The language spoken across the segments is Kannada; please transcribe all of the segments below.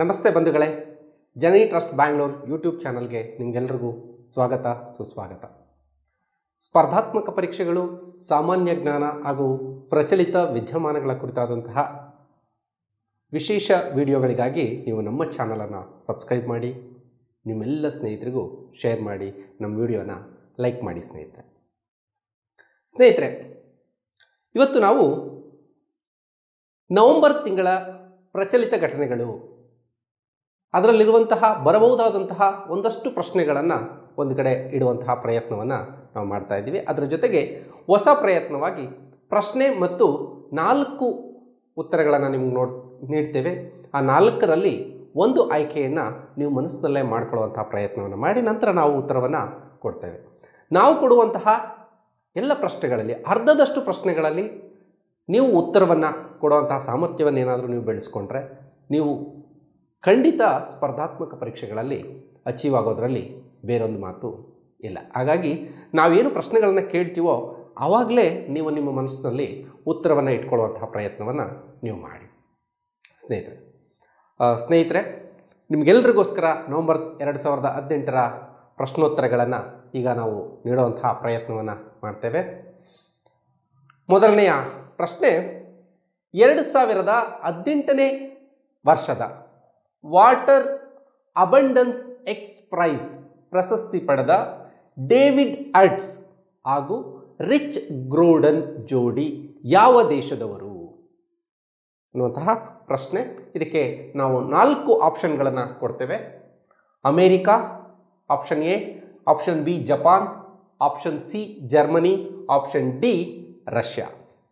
ನಮಸ್ತೆ ಬಂಧುಗಳೇ ಜನನಿ ಟ್ರಸ್ಟ್ ಬ್ಯಾಂಗ್ಳೂರ್ ಯೂಟ್ಯೂಬ್ ಚಾನಲ್ಗೆ ನಿಮಗೆಲ್ರಿಗೂ ಸ್ವಾಗತ ಸುಸ್ವಾಗತ ಸ್ಪರ್ಧಾತ್ಮಕ ಪರೀಕ್ಷೆಗಳು ಸಾಮಾನ್ಯ ಜ್ಞಾನ ಹಾಗೂ ಪ್ರಚಲಿತ ವಿದ್ಯಮಾನಗಳ ಕುರಿತಾದಂತಹ ವಿಶೇಷ ವಿಡಿಯೋಗಳಿಗಾಗಿ ನೀವು ನಮ್ಮ ಚಾನಲನ್ನು ಸಬ್ಸ್ಕ್ರೈಬ್ ಮಾಡಿ ನಿಮ್ಮೆಲ್ಲ ಸ್ನೇಹಿತರಿಗೂ ಶೇರ್ ಮಾಡಿ ನಮ್ಮ ವಿಡಿಯೋನ ಲೈಕ್ ಮಾಡಿ ಸ್ನೇಹಿತರೆ ಸ್ನೇಹಿತರೆ ಇವತ್ತು ನಾವು ನವೆಂಬರ್ ತಿಂಗಳ ಪ್ರಚಲಿತ ಘಟನೆಗಳು ಅದರಲ್ಲಿರುವಂತಹ ಬರಬಹುದಾದಂತಹ ಒಂದಷ್ಟು ಪ್ರಶ್ನೆಗಳನ್ನು ಒಂದು ಕಡೆ ಇಡುವಂತಹ ಪ್ರಯತ್ನವನ್ನು ನಾವು ಮಾಡ್ತಾ ಇದ್ದೀವಿ ಅದರ ಜೊತೆಗೆ ಹೊಸ ಪ್ರಯತ್ನವಾಗಿ ಪ್ರಶ್ನೆ ಮತ್ತು ನಾಲ್ಕು ಉತ್ತರಗಳನ್ನು ನಿಮ್ಗೆ ನೋಡ್ ನೀಡ್ತೇವೆ ಆ ನಾಲ್ಕರಲ್ಲಿ ಒಂದು ಆಯ್ಕೆಯನ್ನು ನೀವು ಮನಸ್ಸಿನಲ್ಲೇ ಮಾಡ್ಕೊಳ್ಳುವಂತಹ ಪ್ರಯತ್ನವನ್ನು ಮಾಡಿ ನಂತರ ನಾವು ಉತ್ತರವನ್ನು ಕೊಡ್ತೇವೆ ನಾವು ಕೊಡುವಂತಹ ಎಲ್ಲ ಪ್ರಶ್ನೆಗಳಲ್ಲಿ ಅರ್ಧದಷ್ಟು ಪ್ರಶ್ನೆಗಳಲ್ಲಿ ನೀವು ಉತ್ತರವನ್ನು ಕೊಡುವಂತಹ ಸಾಮರ್ಥ್ಯವನ್ನು ಏನಾದರೂ ನೀವು ಬೆಳೆಸ್ಕೊಂಡ್ರೆ ನೀವು ಖಂಡಿತ ಸ್ಪರ್ಧಾತ್ಮಕ ಪರೀಕ್ಷೆಗಳಲ್ಲಿ ಅಚೀವ್ ಆಗೋದರಲ್ಲಿ ಬೇರೊಂದು ಮಾತು ಇಲ್ಲ ಹಾಗಾಗಿ ನಾವೇನು ಪ್ರಶ್ನೆಗಳನ್ನು ಕೇಳ್ತೀವೋ ಆವಾಗಲೇ ನೀವು ನಿಮ್ಮ ಮನಸ್ಸಿನಲ್ಲಿ ಉತ್ತರವನ್ನು ಇಟ್ಕೊಳ್ಳುವಂತಹ ಪ್ರಯತ್ನವನ್ನು ನೀವು ಮಾಡಿ ಸ್ನೇಹಿತರೆ ಆ, ಸ್ನೇಹಿತರೆ ನಿಮಗೆಲ್ಲರಿಗೋಸ್ಕರ ನವಂಬರ್ ಎರಡು ಸಾವಿರದ ಹದಿನೆಂಟರ ಪ್ರಶ್ನೋತ್ತರಗಳನ್ನು ಈಗ ನಾವು ನೀಡುವಂತಹ ಪ್ರಯತ್ನವನ್ನು ಮಾಡ್ತೇವೆ ಮೊದಲನೆಯ ಪ್ರಶ್ನೆ ಎರಡು ಸಾವಿರದ ಹದಿನೆಂಟನೇ ವರ್ಷದ ವಾಟರ್ ಅಬಂಡನ್ಸ್ ಎಕ್ಸ್ ಪ್ರೈಸ್ ಪ್ರಶಸ್ತಿ ಪಡೆದ ಡೇವಿಡ್ ಅಡ್ಸ್ ಹಾಗೂ ರಿಚ್ ಗ್ರೋಡನ್ ಜೋಡಿ ಯಾವ ದೇಶದವರು ಅನ್ನುವಂತಹ ಪ್ರಶ್ನೆ ಇದಕ್ಕೆ ನಾವು ನಾಲ್ಕು ಆಪ್ಷನ್ಗಳನ್ನು ಕೊಡ್ತೇವೆ America option A option B Japan option C Germany option D Russia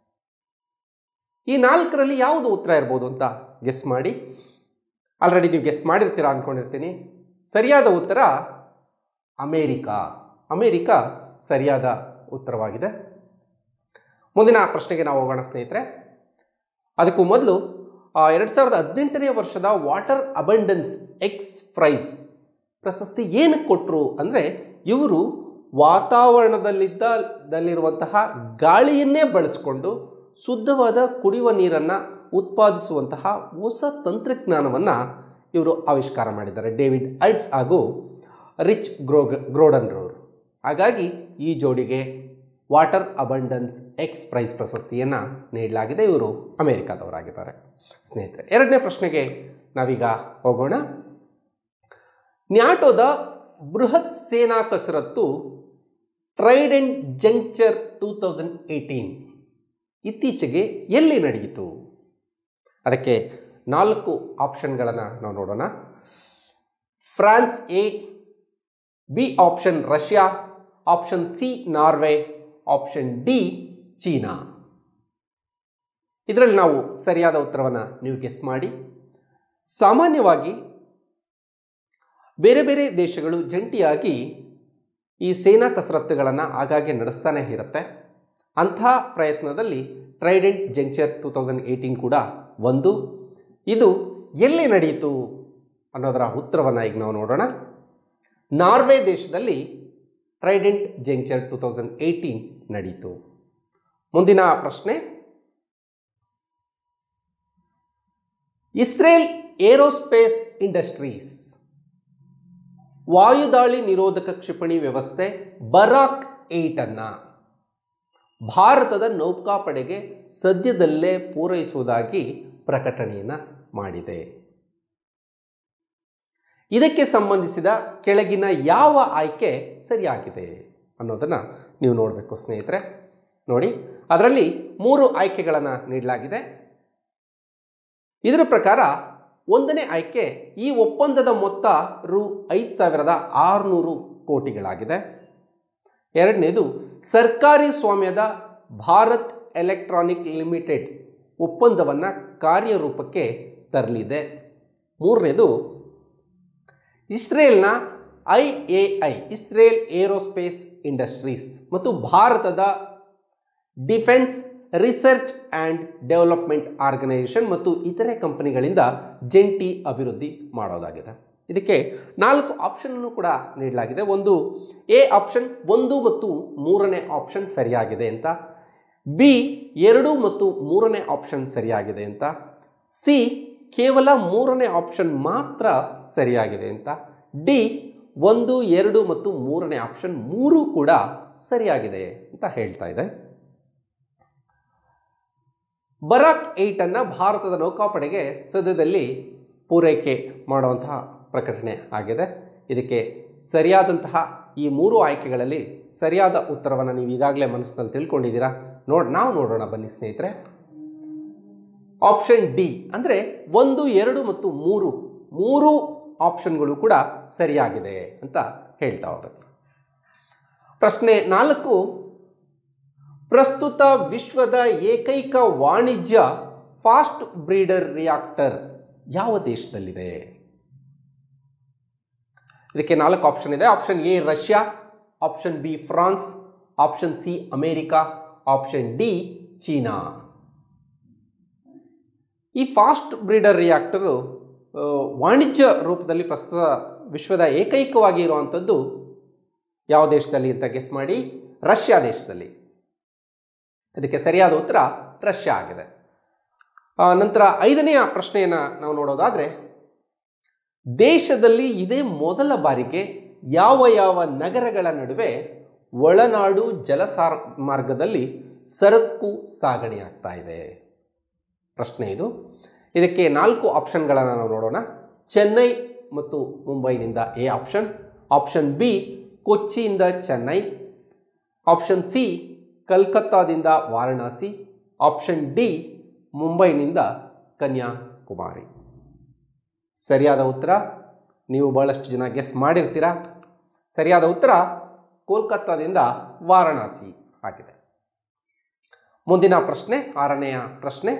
ಈ ನಾಲ್ಕರಲ್ಲಿ ಯಾವುದು ಉತ್ತರ ಇರ್ಬೋದು ಅಂತ ಗೆಸ್ ಮಾಡಿ ಆಲ್ರೆಡಿ ನೀವು ಗೆಸ್ ಮಾಡಿರ್ತೀರಾ ಅಂದ್ಕೊಂಡಿರ್ತೀನಿ ಸರಿಯಾದ ಉತ್ತರ ಅಮೇರಿಕಾ ಅಮೇರಿಕಾ ಸರಿಯಾದ ಉತ್ತರವಾಗಿದೆ ಮುಂದಿನ ಪ್ರಶ್ನೆಗೆ ನಾವು ಹೋಗೋಣ ಸ್ನೇಹಿತರೆ ಅದಕ್ಕೂ ಮೊದಲು ಎರಡು ಸಾವಿರದ ಹದಿನೆಂಟನೇ ವರ್ಷದ ವಾಟರ್ ಅಬಂಡೆನ್ಸ್ ಎಕ್ಸ್ ಪ್ರೈಸ್ ಪ್ರಶಸ್ತಿ ಏನಕ್ಕೆ ಕೊಟ್ಟರು ಅಂದರೆ ಇವರು ವಾತಾವರಣದಲ್ಲಿದ್ದ ದಲ್ಲಿರುವಂತಹ ಗಾಳಿಯನ್ನೇ ಬಳಸಿಕೊಂಡು ಶುದ್ಧವಾದ ಕುಡಿಯುವ ನೀರನ್ನು ಉತ್ಪಾದಿಸುವಂತಹ ಹೊಸ ತಂತ್ರಜ್ಞಾನವನ್ನು ಇವರು ಆವಿಷ್ಕಾರ ಮಾಡಿದ್ದಾರೆ ಡೇವಿಡ್ ಅಲ್ಟ್ಸ್ ಹಾಗೂ ರಿಚ್ ಗ್ರೋಗ್ ಗ್ರೋಡನ್ರವರು ಹಾಗಾಗಿ ಈ ಜೋಡಿಗೆ ವಾಟರ್ ಅಬಂಡನ್ಸ್ ಎಕ್ಸ್ ಪ್ರೈಸ್ ಪ್ರಶಸ್ತಿಯನ್ನು ನೀಡಲಾಗಿದೆ ಇವರು ಅಮೆರಿಕಾದವರಾಗಿದ್ದಾರೆ ಸ್ನೇಹಿತರೆ ಎರಡನೇ ಪ್ರಶ್ನೆಗೆ ನಾವೀಗ ಹೋಗೋಣ ನ್ಯಾಟೋದ ಬೃಹತ್ ಸೇನಾ ಕಸರತ್ತು Trident Juncture two thousand eighteen ಇತ್ತೀಚೆಗೆ ಎಲ್ಲಿ ನಡೆಯಿತು ಅದಕ್ಕೆ ನಾಲ್ಕು ಆಪ್ಷನ್ಗಳನ್ನು ನಾವು ನೋಡೋಣ France A B option Russia option C Norway option D China ಇದರಲ್ಲಿ ನಾವು ಸರಿಯಾದ ಉತ್ತರವನ್ನು ನೀವು ಗೆಸ್ ಮಾಡಿ ಸಾಮಾನ್ಯವಾಗಿ ಬೇರೆ ಬೇರೆ ದೇಶಗಳು ಜಂಟಿಯಾಗಿ ಈ ಸೇನಾ ಕಸರತ್ತುಗಳನ್ನು ಆಗಾಗ್ಗೆ ನಡೆಸ್ತಾನೆ ಇರುತ್ತೆ ಅಂಥ ಪ್ರಯತ್ನದಲ್ಲಿ Trident Juncture two thousand eighteen ಕೂಡ ಒಂದು ಇದು ಎಲ್ಲಿ ನಡೆಯಿತು ಅನ್ನೋದರ ಉತ್ತರವನ್ನು ಈಗ ನಾವು ನೋಡೋಣ ನಾರ್ವೆ ದೇಶದಲ್ಲಿ Trident Juncture two thousand eighteen ನಡೆಯಿತು ಮುಂದಿನ ಪ್ರಶ್ನೆ ಇಸ್ರೇಲ್ ಏರೋಸ್ಪೇಸ್ ಇಂಡಸ್ಟ್ರೀಸ್ ವಾಯುದಾಳಿ ನಿರೋಧಕ ಕ್ಷಿಪಣಿ ವ್ಯವಸ್ಥೆ ಬರಾಕ್ ಏಟನ್ನು ಭಾರತದ ನೌಕಾಪಡೆಗೆ ಸದ್ಯದಲ್ಲೇ ಪೂರೈಸುವುದಾಗಿ ಪ್ರಕಟಣೆಯನ್ನು ಮಾಡಿದೆ ಇದಕ್ಕೆ ಸಂಬಂಧಿಸಿದ ಕೆಳಗಿನ ಯಾವ ಆಯ್ಕೆ ಸರಿಯಾಗಿದೆ ಅನ್ನೋದನ್ನು ನೀವು ನೋಡಬೇಕು ಸ್ನೇಹಿತರೆ ನೋಡಿ ಅದರಲ್ಲಿ ಮೂರು ಆಯ್ಕೆಗಳನ್ನು ನೀಡಲಾಗಿದೆ ಇದರ ಪ್ರಕಾರ ಒಂದನೇ ಆಯ್ಕೆ ಈ ಒಪ್ಪಂದದ ಮೊತ್ತ ರು ಐದು ಸಾವಿರದ ಆರುನೂರು ಕೋಟಿಗಳಾಗಿದೆ ಎರಡನೇದು ಸರ್ಕಾರಿ ಸ್ವಾಮ್ಯದ ಭಾರತ್ ಎಲೆಕ್ಟ್ರಾನಿಕ್ ಲಿಮಿಟೆಡ್ ಒಪ್ಪಂದವನ್ನು ಕಾರ್ಯರೂಪಕ್ಕೆ ತರಲಿದೆ ಮೂರನೇದು ಇಸ್ರೇಲ್ನ I A I Israel aerospace industries ಮತ್ತು ಭಾರತದ defence research and development organisation ಮತ್ತು ಇತರೆ ಕಂಪನಿಗಳಿಂದ ಜಂಟಿ ಅಭಿವೃದ್ಧಿ ಮಾಡೋದಾಗಿದೆ ಇದಕ್ಕೆ ನಾಲ್ಕು ಆಪ್ಷನನ್ನು ಕೂಡ ನೀಡಲಾಗಿದೆ ಒಂದು ಎ ಆಪ್ಷನ್ ಒಂದು ಮತ್ತು ಮೂರನೇ ಆಪ್ಷನ್ ಸರಿಯಾಗಿದೆ ಅಂತ ಬಿ ಎರಡು ಮತ್ತು ಮೂರನೇ ಆಪ್ಷನ್ ಸರಿಯಾಗಿದೆ ಅಂತ ಸಿ ಕೇವಲ ಮೂರನೇ ಆಪ್ಷನ್ ಮಾತ್ರ ಸರಿಯಾಗಿದೆ ಅಂತ ಡಿ ಒಂದು ಎರಡು ಮತ್ತು ಮೂರನೇ ಆಪ್ಷನ್ ಮೂರು ಕೂಡ ಸರಿಯಾಗಿದೆ ಅಂತ ಹೇಳ್ತಾ ಇದೆ ಬರಾಕ್ ಏಯ್ಟನ್ನು ಭಾರತದ ನೌಕಾಪಡೆಗೆ ಸದ್ಯದಲ್ಲಿ ಪೂರೈಕೆ ಮಾಡುವಂತಹ ಪ್ರಕಟಣೆ ಆಗಿದೆ ಇದಕ್ಕೆ ಸರಿಯಾದಂತಹ ಈ ಮೂರು ಆಯ್ಕೆಗಳಲ್ಲಿ ಸರಿಯಾದ ಉತ್ತರವನ್ನು ನೀವು ಈಗಾಗಲೇ ಮನಸ್ಸಿನಲ್ಲಿ ತಿಳ್ಕೊಂಡಿದ್ದೀರಾ ನೋಡ್ ನಾವು ನೋಡೋಣ ಬನ್ನಿ ಸ್ನೇಹಿತರೆ ಆಪ್ಷನ್ ಡಿ ಅಂದರೆ ಒಂದು ಎರಡು ಮತ್ತು ಮೂರು ಮೂರು ಆಪ್ಷನ್ಗಳು ಕೂಡ ಸರಿಯಾಗಿದೆ ಅಂತ ಹೇಳ್ತಾ ಹೋಗುತ್ತೆ ಪ್ರಶ್ನೆ ನಾಲ್ಕು ಪ್ರಸ್ತುತ ವಿಶ್ವದ ಏಕೈಕ ವಾಣಿಜ್ಯ ಫಾಸ್ಟ್ ಬ್ರೀಡರ್ ರಿಯಾಕ್ಟರ್ ಯಾವ ದೇಶದಲ್ಲಿದೆ ಇದಕ್ಕೆ ನಾಲ್ಕು ಆಪ್ಷನ್ ಇದೆ option A Russia option B France option C America option D China ಈ ಫಾಸ್ಟ್ ಬ್ರೀಡರ್ ರಿಯಾಕ್ಟರು ಆ, ವಾಣಿಜ್ಯ ರೂಪದಲ್ಲಿ ಪ್ರಸ್ತುತ ವಿಶ್ವದ ಏಕೈಕವಾಗಿ ಇರುವಂಥದ್ದು ಯಾವ ದೇಶದಲ್ಲಿ ಅಂತ ಗೆಸ್ ಮಾಡಿ ರಷ್ಯಾ ದೇಶದಲ್ಲಿ ಇದಕ್ಕೆ ಸರಿಯಾದ ಉತ್ತರ ರಷ್ಯಾ ಆಗಿದೆ ಆ, ನಂತರ ಐದನೆಯ ಪ್ರಶ್ನೆಯನ್ನು ನಾವು ನೋಡೋದಾದರೆ ದೇಶದಲ್ಲಿ ಇದೇ ಮೊದಲ ಬಾರಿಗೆ ಯಾವ ಯಾವ ನಗರಗಳ ನಡುವೆ ಒಳನಾಡು ಜಲಸಾರ ಮಾರ್ಗದಲ್ಲಿ ಸರಕು ಸಾಗಣೆಯಾಗ್ತಾ ಇದೆ ಪ್ರಶ್ನೆ ಇದು ಇದಕ್ಕೆ ನಾಲ್ಕು ಆಪ್ಷನ್ಗಳನ್ನು ನಾವು ನೋಡೋಣ ಚೆನ್ನೈ ಮತ್ತು ಮುಂಬೈನಿಂದ ಎ ಆಪ್ಷನ್ ಆಪ್ಷನ್ ಬಿ ಕೊಚ್ಚಿಯಿಂದ ಚೆನ್ನೈ ಆಪ್ಷನ್ ಸಿ ಕಲ್ಕತ್ತಾದಿಂದ ವಾರಣಾಸಿ ಆಪ್ಷನ್ ಡಿ ಮುಂಬೈನಿಂದ ಕನ್ಯಾಕುಮಾರಿ ಸರಿಯಾದ ಉತ್ತರ ನೀವು ಬಹಳಷ್ಟು ಜನ ಗೆಸ್ ಮಾಡಿರ್ತೀರಾ ಸರಿಯಾದ ಉತ್ತರ ಕೋಲ್ಕತ್ತಾದಿಂದ ವಾರಣಾಸಿ ಆಗಿದೆ ಮುಂದಿನ ಪ್ರಶ್ನೆ ಆರನೆಯ ಪ್ರಶ್ನೆ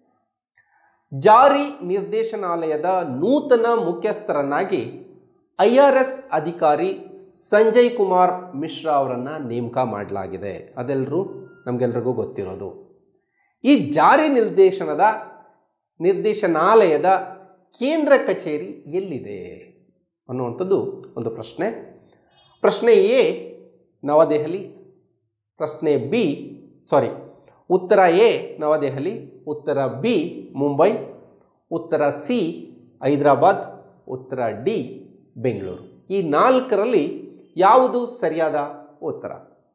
ಜಾರಿ ನಿರ್ದೇಶನಾಲಯದ ನೂತನ ಮುಖ್ಯಸ್ಥರನ್ನಾಗಿ ಐ ಆರ್ ಎಸ್ ಅಧಿಕಾರಿ ಸಂಜಯ್ ಕುಮಾರ್ ಮಿಶ್ರಾ ಅವರನ್ನು ನೇಮಕ ಮಾಡಲಾಗಿದೆ ಅದೆಲ್ಲರೂ ನಮಗೆಲ್ರಿಗೂ ಗೊತ್ತಿರೋದು ಈ ಜಾರಿ ನಿರ್ದೇಶನದ ನಿರ್ದೇಶನಾಲಯದ ಕೇಂದ್ರ ಕಚೇರಿ ಎಲ್ಲಿದೆ ಅನ್ನುವಂಥದ್ದು ಒಂದು ಪ್ರಶ್ನೆ ಪ್ರಶ್ನೆ ಎ ನವದೆಹಲಿ ಪ್ರಶ್ನೆ ಬಿ ಸಾರಿ ಉತ್ತರ ಎ ನವದೆಹಲಿ ಉತ್ತರ ಬಿ ಮುಂಬೈ ಉತ್ತರ ಸಿ ಹೈದರಾಬಾದ್ ಉತ್ತರ ಡಿ ಬೆಂಗಳೂರು ಈ ನಾಲ್ಕರಲ್ಲಿ ಯಾವುದು ಸರಿಯಾದ ಉತ್ತರ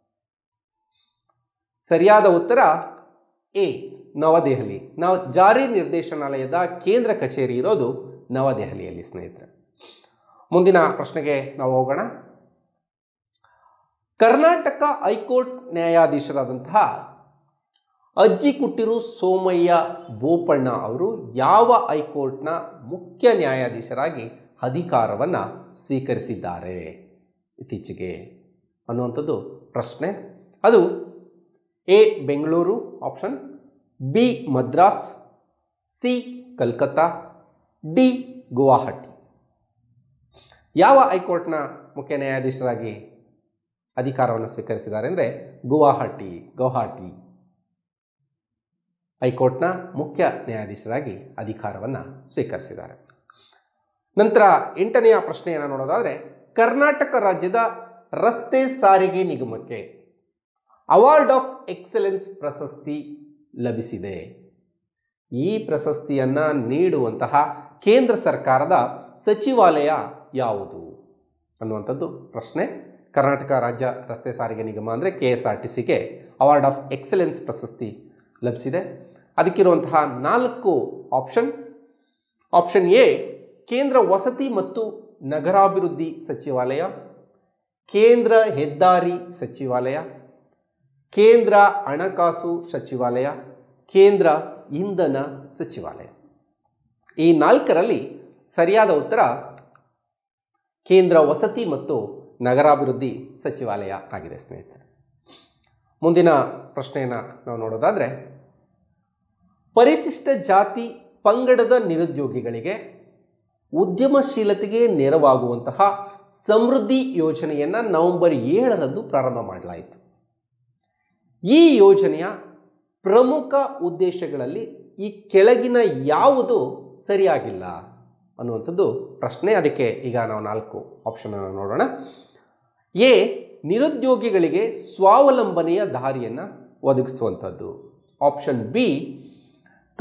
ಸರಿಯಾದ ಉತ್ತರ ಎ ನವದೆಹಲಿ ನಾವು ಜಾರಿ ನಿರ್ದೇಶನಾಲಯದ ಕೇಂದ್ರ ಕಚೇರಿ ಇರೋದು ನವದೆಹಲಿಯಲ್ಲಿ ಸ್ನೇಹಿತರೆ ಮುಂದಿನ ಪ್ರಶ್ನೆಗೆ ನಾವು ಹೋಗೋಣ ಕರ್ನಾಟಕ ಹೈಕೋರ್ಟ್ ನ್ಯಾಯಾಧೀಶರಾದಂತಹ ಅಜ್ಜಿಕುಟ್ಟಿರು ಸೋಮಯ್ಯ ಬೋಪಣ್ಣ ಅವರು ಯಾವ ಹೈಕೋರ್ಟ್ನ ಮುಖ್ಯ ನ್ಯಾಯಾಧೀಶರಾಗಿ ಅಧಿಕಾರವನ್ನು ಸ್ವೀಕರಿಸಿದ್ದಾರೆ ಇತ್ತೀಚೆಗೆ ಅನ್ನುವಂಥದ್ದು ಪ್ರಶ್ನೆ ಅದು A Bengaluru option B Madras C Calcutta D Guwahati ಯಾವ ಹೈಕೋರ್ಟ್ನ ಮುಖ್ಯ ನ್ಯಾಯಾಧೀಶರಾಗಿ ಅಧಿಕಾರವನ್ನು ಸ್ವೀಕರಿಸಿದ್ದಾರೆ ಅಂದರೆ ಗುವಾಹಟಿ ಗೌಹಾಟಿ ಹೈಕೋರ್ಟ್ನ ಮುಖ್ಯ ನ್ಯಾಯಾಧೀಶರಾಗಿ ಅಧಿಕಾರವನ್ನು ಸ್ವೀಕರಿಸಿದ್ದಾರೆ ನಂತರ ಎಂಟನೆಯ ಪ್ರಶ್ನೆಯನ್ನು ನೋಡೋದಾದರೆ ಕರ್ನಾಟಕ ರಾಜ್ಯದ ರಸ್ತೆ ಸಾರಿಗೆ ನಿಗಮಕ್ಕೆ ಅವಾರ್ಡ್ ಆಫ್ ಎಕ್ಸಲೆನ್ಸ್ ಪ್ರಶಸ್ತಿ ಲಭಿಸಿದೆ ಈ ಪ್ರಶಸ್ತಿಯನ್ನು ನೀಡುವಂತಹ ಕೇಂದ್ರ ಸರ್ಕಾರದ ಸಚಿವಾಲಯ ಯಾವುದು ಅನ್ನುವಂಥದ್ದು ಪ್ರಶ್ನೆ ಕರ್ನಾಟಕ ರಾಜ್ಯ ರಸ್ತೆ ಸಾರಿಗೆ ನಿಗಮ ಅಂದರೆ ಕೆ ಎಸ್ ಆರ್ ಟಿ ಸಿಗೆ ಅವಾರ್ಡ್ ಆಫ್ ಎಕ್ಸಲೆನ್ಸ್ ಪ್ರಶಸ್ತಿ ಲಭಿಸಿದೆ ಅದಕ್ಕಿರುವಂತಹ ನಾಲ್ಕು ಆಪ್ಷನ್ ಆಪ್ಷನ್ ಎ ಕೇಂದ್ರ ವಸತಿ ಮತ್ತು ನಗರಾಭಿವೃದ್ಧಿ ಸಚಿವಾಲಯ ಕೇಂದ್ರ ಹೆದ್ದಾರಿ ಸಚಿವಾಲಯ ಕೇಂದ್ರ ಹಣಕಾಸು ಸಚಿವಾಲಯ ಕೇಂದ್ರ ಇಂಧನ ಸಚಿವಾಲಯ ಈ ನಾಲ್ಕರಲ್ಲಿ ಸರಿಯಾದ ಉತ್ತರ ಕೇಂದ್ರ ವಸತಿ ಮತ್ತು ನಗರಾಭಿವೃದ್ಧಿ ಸಚಿವಾಲಯ ಆಗಿದೆ ಸ್ನೇಹಿತರೆ ಮುಂದಿನ ಪ್ರಶ್ನೆಯನ್ನು ನಾವು ನೋಡೋದಾದರೆ ಪರಿಶಿಷ್ಟ ಜಾತಿ ಪಂಗಡದ ನಿರುದ್ಯೋಗಿಗಳಿಗೆ ಉದ್ಯಮಶೀಲತೆಗೆ ನೆರವಾಗುವಂತಹ ಸಮೃದ್ಧಿ ಯೋಜನೆಯನ್ನು ನವೆಂಬರ್ ಏಳರಂದು ಪ್ರಾರಂಭ ಮಾಡಲಾಯಿತು ಈ ಯೋಜನೆಯ ಪ್ರಮುಖ ಉದ್ದೇಶಗಳಲ್ಲಿ ಈ ಕೆಳಗಿನ ಯಾವುದು ಸರಿಯಾಗಿಲ್ಲ ಅನ್ನುವಂಥದ್ದು ಪ್ರಶ್ನೆ ಅದಕ್ಕೆ ಈಗ ನಾವು ನಾಲ್ಕು ಆಪ್ಷನನ್ನು ನೋಡೋಣ ಎ ನಿರುದ್ಯೋಗಿಗಳಿಗೆ ಸ್ವಾವಲಂಬನೆಯ ದಾರಿಯನ್ನು ಒದಗಿಸುವಂಥದ್ದು ಆಪ್ಷನ್ ಬಿ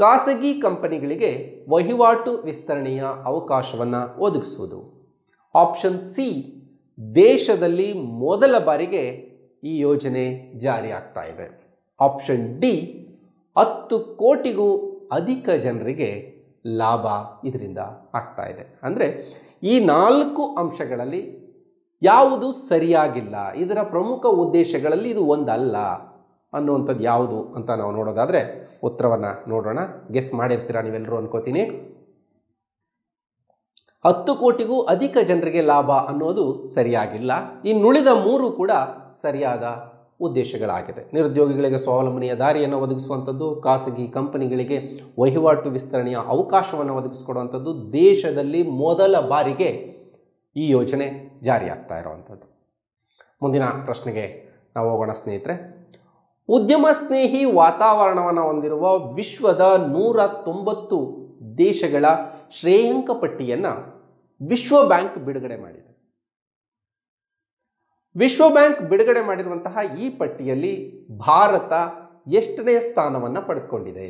ಖಾಸಗಿ ಕಂಪನಿಗಳಿಗೆ ವಹಿವಾಟು ವಿಸ್ತರಣೆಯ ಅವಕಾಶವನ್ನು ಒದಗಿಸುವುದು ಆಪ್ಷನ್ ಸಿ ದೇಶದಲ್ಲಿ ಮೊದಲ ಬಾರಿಗೆ ಈ ಯೋಜನೆ ಜಾರಿಯಾಗ್ತಾ ಇದೆ ಆಪ್ಷನ್ ಡಿ ಹತ್ತು ಕೋಟಿಗೂ ಅಧಿಕ ಜನರಿಗೆ ಲಾಭ ಇದರಿಂದ ಆಗ್ತಾ ಇದೆ ಅಂದರೆ ಈ ನಾಲ್ಕು ಅಂಶಗಳಲ್ಲಿ ಯಾವುದು ಸರಿಯಾಗಿಲ್ಲ ಇದರ ಪ್ರಮುಖ ಉದ್ದೇಶಗಳಲ್ಲಿ ಇದು ಒಂದಲ್ಲ ಅನ್ನುವಂಥದ್ದು ಯಾವುದು ಅಂತ ನಾವು ನೋಡೋದಾದರೆ ಉತ್ತರವನ್ನು ನೋಡೋಣ ಗೆಸ್ ಮಾಡಿರ್ತೀರಾ ನೀವೆಲ್ಲರೂ ಅನ್ಕೋತೀನಿ ಹತ್ತು ಕೋಟಿಗೂ ಅಧಿಕ ಜನರಿಗೆ ಲಾಭ ಅನ್ನೋದು ಸರಿಯಾಗಿಲ್ಲ ಇನ್ನುಳಿದ ಮೂರು ಕೂಡ ಸರಿಯಾದ ಉದ್ದೇಶಗಳಾಗಿದೆ ನಿರುದ್ಯೋಗಿಗಳಿಗೆ ಸ್ವಾವಲಂಬನೆಯ ದಾರಿಯನ್ನು ಒದಗಿಸುವಂಥದ್ದು ಖಾಸಗಿ ಕಂಪನಿಗಳಿಗೆ ವಹಿವಾಟು ವಿಸ್ತರಣೆಯ ಅವಕಾಶವನ್ನು ಒದಗಿಸಿಕೊಡುವಂಥದ್ದು ದೇಶದಲ್ಲಿ ಮೊದಲ ಬಾರಿಗೆ ಈ ಯೋಜನೆ ಜಾರಿಯಾಗ್ತಾ ಇರುವಂಥದ್ದು ಮುಂದಿನ ಪ್ರಶ್ನೆಗೆ ನಾವು ಹೋಗೋಣ ಸ್ನೇಹಿತರೆ ಉದ್ಯಮ ಸ್ನೇಹಿ ವಾತಾವರಣವನ್ನು ಹೊಂದಿರುವ ವಿಶ್ವದ ನೂರ ತೊಂಬತ್ತು ದೇಶಗಳ ಶ್ರೇಯಾಂಕ ಪಟ್ಟಿಯನ್ನು ವಿಶ್ವ ಬ್ಯಾಂಕ್ ಬಿಡುಗಡೆ ಮಾಡಿದೆ ವಿಶ್ವ ಬ್ಯಾಂಕ್ ಬಿಡುಗಡೆ ಮಾಡಿರುವಂತಹ ಈ ಪಟ್ಟಿಯಲ್ಲಿ ಭಾರತ ಎಷ್ಟನೇ ಸ್ಥಾನವನ್ನು ಪಡೆದುಕೊಂಡಿದೆ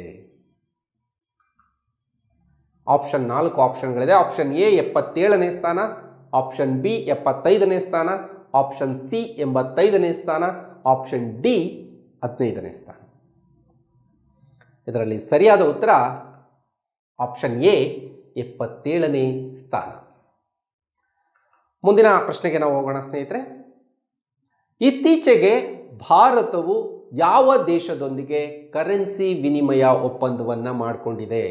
ಆಪ್ಷನ್ ನಾಲ್ಕು ಆಪ್ಷನ್ಗಳಿದೆ ಆಪ್ಷನ್ ಎ ಎಪ್ಪತ್ತೇಳನೇ ಸ್ಥಾನ ಆಪ್ಷನ್ ಬಿ ಎಪ್ಪತ್ತೈದನೇ ಸ್ಥಾನ ಆಪ್ಷನ್ ಸಿ ಎಂಬತ್ತೈದನೇ ಸ್ಥಾನ ಆಪ್ಷನ್ ಡಿ ಹದಿನೈದನೇ ಸ್ಥಾನ ಇದರಲ್ಲಿ ಸರಿಯಾದ ಉತ್ತರ ಆಪ್ಷನ್ ಎ ಎಪ್ಪತ್ತೇಳನೇ ಸ್ಥಾನ ಮುಂದಿನ ಪ್ರಶ್ನೆಗೆ ನಾವು ಹೋಗೋಣ ಸ್ನೇಹಿತರೆ ಇತ್ತೀಚೆಗೆ ಭಾರತವು ಯಾವ ದೇಶದೊಂದಿಗೆ ಕರೆನ್ಸಿ ವಿನಿಮಯ ಒಪ್ಪಂದವನ್ನು ಮಾಡಿಕೊಂಡಿದೆ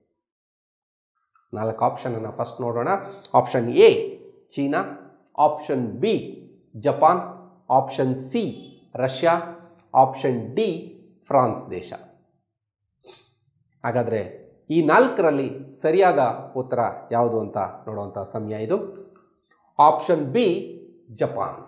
ನಾಲ್ಕು ಆಪ್ಷನನ್ನು ಫಸ್ಟ್ ನೋಡೋಣ option A China option B Japan option C Russia option D France ದೇಶ ಹಾಗಾದರೆ ಈ ನಾಲ್ಕರಲ್ಲಿ ಸರಿಯಾದ ಉತ್ತರ ಯಾವುದು ಅಂತ ನೋಡುವಂಥ ಸಮಯ ಇದು ಆಪ್ಷನ್ ಬಿ ಜಪಾನ್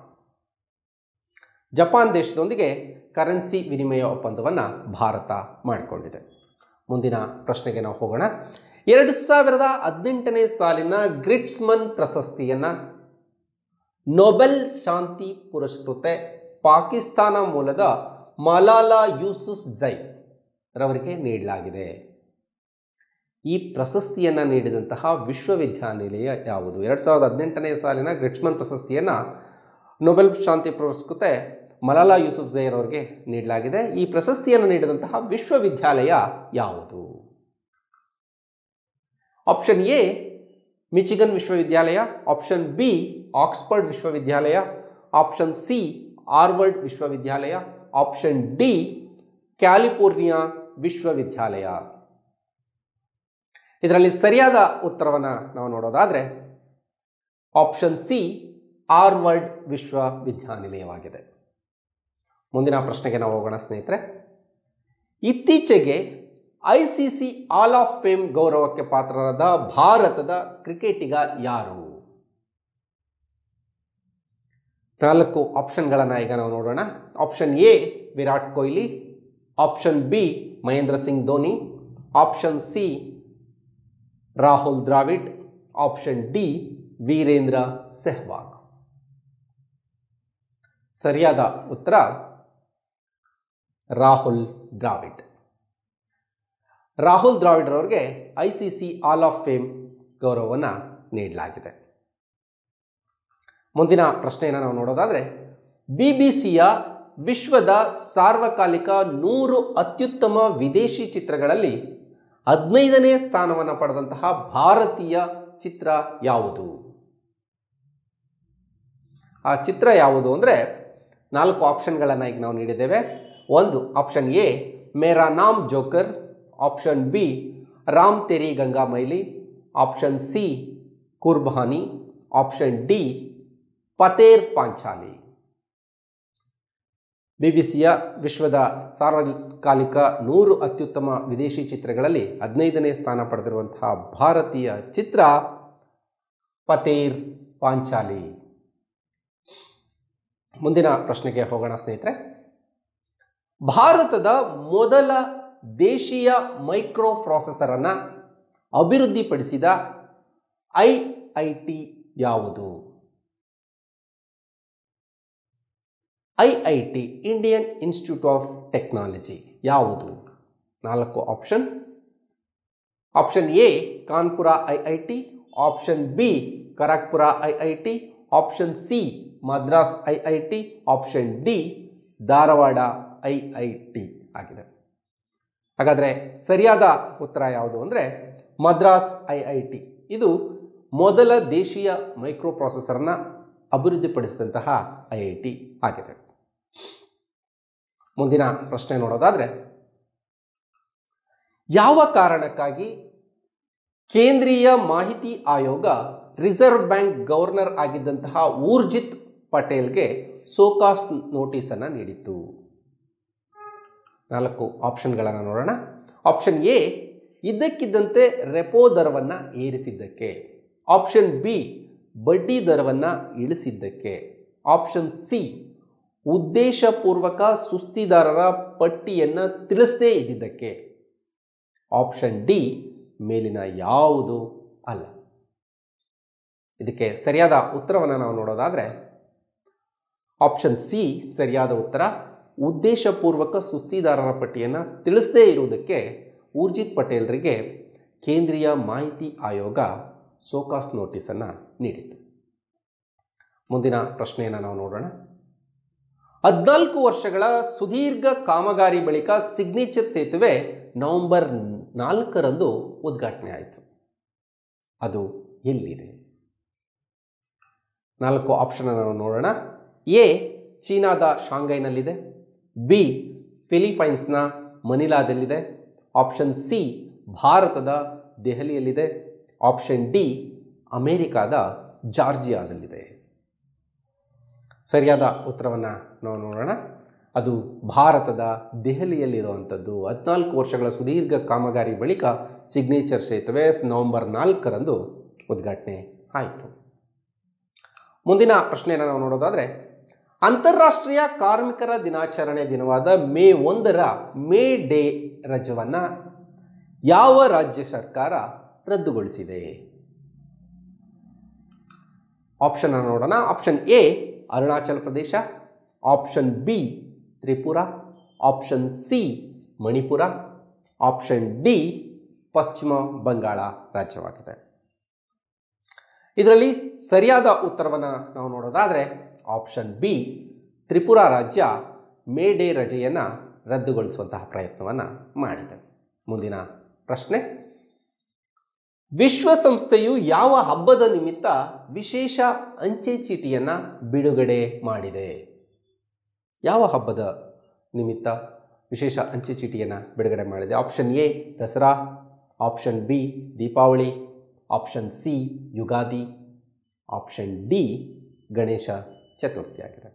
ಜಪಾನ್ ದೇಶದೊಂದಿಗೆ ಕರೆನ್ಸಿ ವಿನಿಮಯ ಒಪ್ಪಂದವನ್ನು ಭಾರತ ಮಾಡಿಕೊಂಡಿದೆ ಮುಂದಿನ ಪ್ರಶ್ನೆಗೆ ನಾವು ಹೋಗೋಣ ಎರಡು ಸಾವಿರದ ಹದಿನೆಂಟನೇ ಸಾಲಿನ ಗ್ರಿಟ್ಸ್ಮನ್ ಪ್ರಶಸ್ತಿಯನ್ನು ನೊಬೆಲ್ ಶಾಂತಿ ಪುರಸ್ಕೃತೆ ಪಾಕಿಸ್ತಾನ ಮೂಲದ ಮಲಾಲಾ ಯೂಸುಫ್ ಜೈ ರವರಿಗೆ ನೀಡಲಾಗಿದೆ ಈ ಪ್ರಶಸ್ತಿಯನ್ನು ನೀಡಿದಂತಹ ವಿಶ್ವವಿದ್ಯಾನಿಲಯ ಯಾವುದು ಎರಡು ಸಾವಿರದ ಹದಿನೆಂಟನೇ ಸಾಲಿನ ಗ್ರಿಟ್ಸ್ಮನ್ ಪ್ರಶಸ್ತಿಯನ್ನು ನೊಬೆಲ್ ಶಾಂತಿ ಪುರಸ್ಕೃತೆ ಮಲಾಲಾ ಯೂಸುಫ್ ಜೈರ್ ಅವರಿಗೆ ನೀಡಲಾಗಿದೆ ಈ ಪ್ರಶಸ್ತಿಯನ್ನು ನೀಡಿದಂತಹ ವಿಶ್ವವಿದ್ಯಾಲಯ ಯಾವುದು ಆಪ್ಷನ್ ಎ ಮಿಚಿಗನ್ ವಿಶ್ವವಿದ್ಯಾಲಯ ಆಪ್ಷನ್ ಬಿ ಆಕ್ಸ್ಫರ್ಡ್ ವಿಶ್ವವಿದ್ಯಾಲಯ ಆಪ್ಷನ್ ಸಿ ಹಾರ್ವರ್ಡ್ ವಿಶ್ವವಿದ್ಯಾಲಯ ಆಪ್ಷನ್ ಡಿ ಕ್ಯಾಲಿಫೋರ್ನಿಯಾ ವಿಶ್ವವಿದ್ಯಾಲಯ ಇದರಲ್ಲಿ ಸರಿಯಾದ ಉತ್ತರವನ್ನು ನಾವು ನೋಡೋದಾದರೆ ಆಪ್ಷನ್ ಸಿ ಹಾರ್ವರ್ಡ್ ವಿಶ್ವವಿದ್ಯಾನಿಲಯವಾಗಿದೆ ಮುಂದಿನ ಪ್ರಶ್ನೆಗೆ ನಾವು ಹೋಗೋಣ ಸ್ನೇಹಿತರೆ ಇತ್ತೀಚೆಗೆ I C C hall of fame ಗೌರವಕ್ಕೆ ಪಾತ್ರರಾದ ಭಾರತದ ಕ್ರಿಕೆಟಿಗ ಯಾರು ನಾಲ್ಕು ಆಪ್ಷನ್ಗಳನ್ನು ಈಗ ನಾವು ನೋಡೋಣ option A Virat Kohli option B Mahendra Singh Dhoni option C Rahul Dravid option D Virender Sehwag ಸರಿಯಾದ ಉತ್ತರ ರಾಹುಲ್ ದ್ರಾವಿಡ್ ರಾಹುಲ್ ದ್ರಾವಿಡ್ ಅವರಿಗೆ I C C hall of fame ಗೌರವವನ್ನು ನೀಡಲಾಗಿದೆ ಮುಂದಿನ ಪ್ರಶ್ನೆಯನ್ನು ನಾವು ನೋಡೋದಾದರೆ ಬಿ ಬಿ ಸಿಯ ವಿಶ್ವದ ಸಾರ್ವಕಾಲಿಕ ನೂರು ಅತ್ಯುತ್ತಮ ವಿದೇಶಿ ಚಿತ್ರಗಳಲ್ಲಿ ಹದಿನೈದನೇ ಸ್ಥಾನವನ್ನು ಪಡೆದಂತಹ ಭಾರತೀಯ ಚಿತ್ರ ಯಾವುದು ಆ ಚಿತ್ರ ಯಾವುದು ಅಂದರೆ ನಾಲ್ಕು ಆಪ್ಷನ್ಗಳನ್ನು ಈಗ ನಾವು ನೀಡಿದ್ದೇವೆ ಒಂದು option A Mera Naam Joker option B Ram Teri Ganga Maili option C Qurbani option D Pather Panchali B B ಸಿಯ ವಿಶ್ವದ ಸಾರ್ವಕಾಲಿಕ ನೂರು ಅತ್ಯುತ್ತಮ ವಿದೇಶಿ ಚಿತ್ರಗಳಲ್ಲಿ ಹದಿನೈದನೇ ಸ್ಥಾನ ಪಡೆದಿರುವಂತಹ ಭಾರತೀಯ ಚಿತ್ರ ಪತೇರ್ ಪಾಂಚಾಲಿ ಮುಂದಿನ ಪ್ರಶ್ನೆಗೆ ಹೋಗೋಣ ಸ್ನೇಹಿತರೆ ಭಾರತದ ಮೊದಲ ದೇಶೀಯ ಮೈಕ್ರೋ ಪ್ರಾಸೆಸರನ್ನು ಅಭಿವೃದ್ಧಿಪಡಿಸಿದ ಐ ಐ ಟಿ ಯಾವುದು I I T Indian Institute of Technology ಯಾವುದು ನಾಲ್ಕು option option A Kanpur I I T option B Kharagpur I I T option C Madras I I T option D Dharwad I I T ಆಗಿದೆ ಹಾಗಾದರೆ ಸರಿಯಾದ ಉತ್ತರ ಯಾವುದು ಅಂದರೆ ಮದ್ರಾಸ್ ಐ ಐ ಟಿ ಇದು ಮೊದಲ ದೇಶೀಯ ಮೈಕ್ರೋ ಪ್ರೊಸೆಸರ್ನ ಅಭಿವೃದ್ಧಿಪಡಿಸಿದಂತಹ ಐ ಐ ಟಿ ಆಗಿದೆ ಮುಂದಿನ ಪ್ರಶ್ನೆ ನೋಡೋದಾದರೆ ಯಾವ ಕಾರಣಕ್ಕಾಗಿ ಕೇಂದ್ರೀಯ ಮಾಹಿತಿ ಆಯೋಗ ರಿಸರ್ವ್ ಬ್ಯಾಂಕ್ ಗವರ್ನರ್ ಆಗಿದ್ದಂತಹ ಊರ್ಜಿತ್ ಪಟೇಲ್ಗೆ ಸೋಕಾಸ್ ನೋಟಿಸನ್ನು ನೀಡಿತ್ತು ನಾಲ್ಕು ಆಪ್ಷನ್ಗಳನ್ನು ನೋಡೋಣ ಆಪ್ಷನ್ ಎ ಇದ್ದಕ್ಕಿದ್ದಂತೆ ರೆಪೋ ದರವನ್ನು ಏರಿಸಿದ್ದಕ್ಕೆ ಆಪ್ಷನ್ ಬಿ ಬಡ್ಡಿ ದರವನ್ನು ಇಳಿಸಿದ್ದಕ್ಕೆ ಆಪ್ಷನ್ ಸಿ ಉದ್ದೇಶಪೂರ್ವಕ ಸುಸ್ತಿದಾರರ ಪಟ್ಟಿಯನ್ನು ತಿಳಿಸದೇ ಇದ್ದಿದ್ದಕ್ಕೆ ಆಪ್ಷನ್ ಡಿ ಮೇಲಿನ ಯಾವುದು ಅಲ್ಲ ಇದಕ್ಕೆ ಸರಿಯಾದ ಉತ್ತರವನ್ನು ನಾವು ನೋಡೋದಾದರೆ ಆಪ್ಷನ್ ಸಿ ಸರಿಯಾದ ಉತ್ತರ ಉದ್ದೇಶಪೂರ್ವಕ ಸುಸ್ತಿದಾರರ ಪಟ್ಟಿಯನ್ನು ತಿಳಿಸದೇ ಇರುವುದಕ್ಕೆ ಊರ್ಜಿತ್ ಪಟೇಲ್ರಿಗೆ ಕೇಂದ್ರೀಯ ಮಾಹಿತಿ ಆಯೋಗ ಸೋಕಾಸ್ ನೋಟಿಸನ್ನು ನೀಡಿತು ಮುಂದಿನ ಪ್ರಶ್ನೆಯನ್ನು ನಾವು ನೋಡೋಣ ಹದಿನಾಲ್ಕು ವರ್ಷಗಳ ಸುದೀರ್ಘ ಕಾಮಗಾರಿ ಬಳಿಕ ಸಿಗ್ನೇಚರ್ ಸೇತುವೆ ನವೆಂಬರ್ ನಾಲ್ಕರಂದು ಉದ್ಘಾಟನೆ ಆಯಿತು ಅದು ಎಲ್ಲಿದೆ ನಾಲ್ಕು ಆಪ್ಷನನ್ನು ನಾವು ನೋಡೋಣ ಎ ಚೀನಾದ ಶಾಂಘೈನಲ್ಲಿದೆ ಬಿ ಫಿಲಿಪೈನ್ಸ್ನ ಮನಿಲಾದಲ್ಲಿದೆ ಆಪ್ಷನ್ ಸಿ ಭಾರತದ ದೆಹಲಿಯಲ್ಲಿದೆ ಆಪ್ಷನ್ ಡಿ ಅಮೇರಿಕಾದ ಜಾರ್ಜಿಯಾದಲ್ಲಿದೆ ಸರಿಯಾದ ಉತ್ತರವನ್ನು ನಾವು ನೋಡೋಣ ಅದು ಭಾರತದ ದೆಹಲಿಯಲ್ಲಿರುವಂಥದ್ದು ಹದಿನಾಲ್ಕು ವರ್ಷಗಳ ಸುದೀರ್ಘ ಕಾಮಗಾರಿ ಬಳಿಕ ಸಿಗ್ನೇಚರ್ ಸೇತುವೆ ನವೆಂಬರ್ ನಾಲ್ಕರಂದು ಉದ್ಘಾಟನೆ ಆಯಿತು ಮುಂದಿನ ಪ್ರಶ್ನೆಯನ್ನು ನಾವು ನೋಡೋದಾದರೆ ಅಂತಾರಾಷ್ಟ್ರೀಯ ಕಾರ್ಮಿಕರ ದಿನಾಚರಣೆ ದಿನವಾದ ಮೇ ಒಂದರ ಮೇ ಡೇ ರಜವನ್ನು ಯಾವ ರಾಜ್ಯ ಸರ್ಕಾರ ರದ್ದುಗೊಳಿಸಿದೆ ಆಪ್ಷನ್ ನೋಡೋಣ option A Arunachal Pradesh option B Tripura option C Manipur option D ಪಶ್ಚಿಮ ಬಂಗಾಳ ರಾಜ್ಯವಾಗಿದೆ ಇದರಲ್ಲಿ ಸರಿಯಾದ ಉತ್ತರವನ್ನು ನಾವು ನೋಡೋದಾದರೆ ಆಪ್ಷನ್ ಬಿ ತ್ರಿಪುರ ರಾಜ್ಯ ಮೇ ಡೇ ರಜೆಯನ್ನು ರದ್ದುಗೊಳಿಸುವಂತಹ ಪ್ರಯತ್ನವನ್ನು ಮಾಡಿದೆ ಮುಂದಿನ ಪ್ರಶ್ನೆ ವಿಶ್ವಸಂಸ್ಥೆಯು ಯಾವ ಹಬ್ಬದ ನಿಮಿತ್ತ ವಿಶೇಷ ಅಂಚೆ ಚೀಟಿಯನ್ನು ಬಿಡುಗಡೆ ಮಾಡಿದೆ ಯಾವ ಹಬ್ಬದ ನಿಮಿತ್ತ ವಿಶೇಷ ಅಂಚೆ ಚೀಟಿಯನ್ನು ಬಿಡುಗಡೆ ಮಾಡಿದೆ option A Dasara option B Deepavali option C Ugadi option D Ganesha Chaturthi ಆಗಿದೆ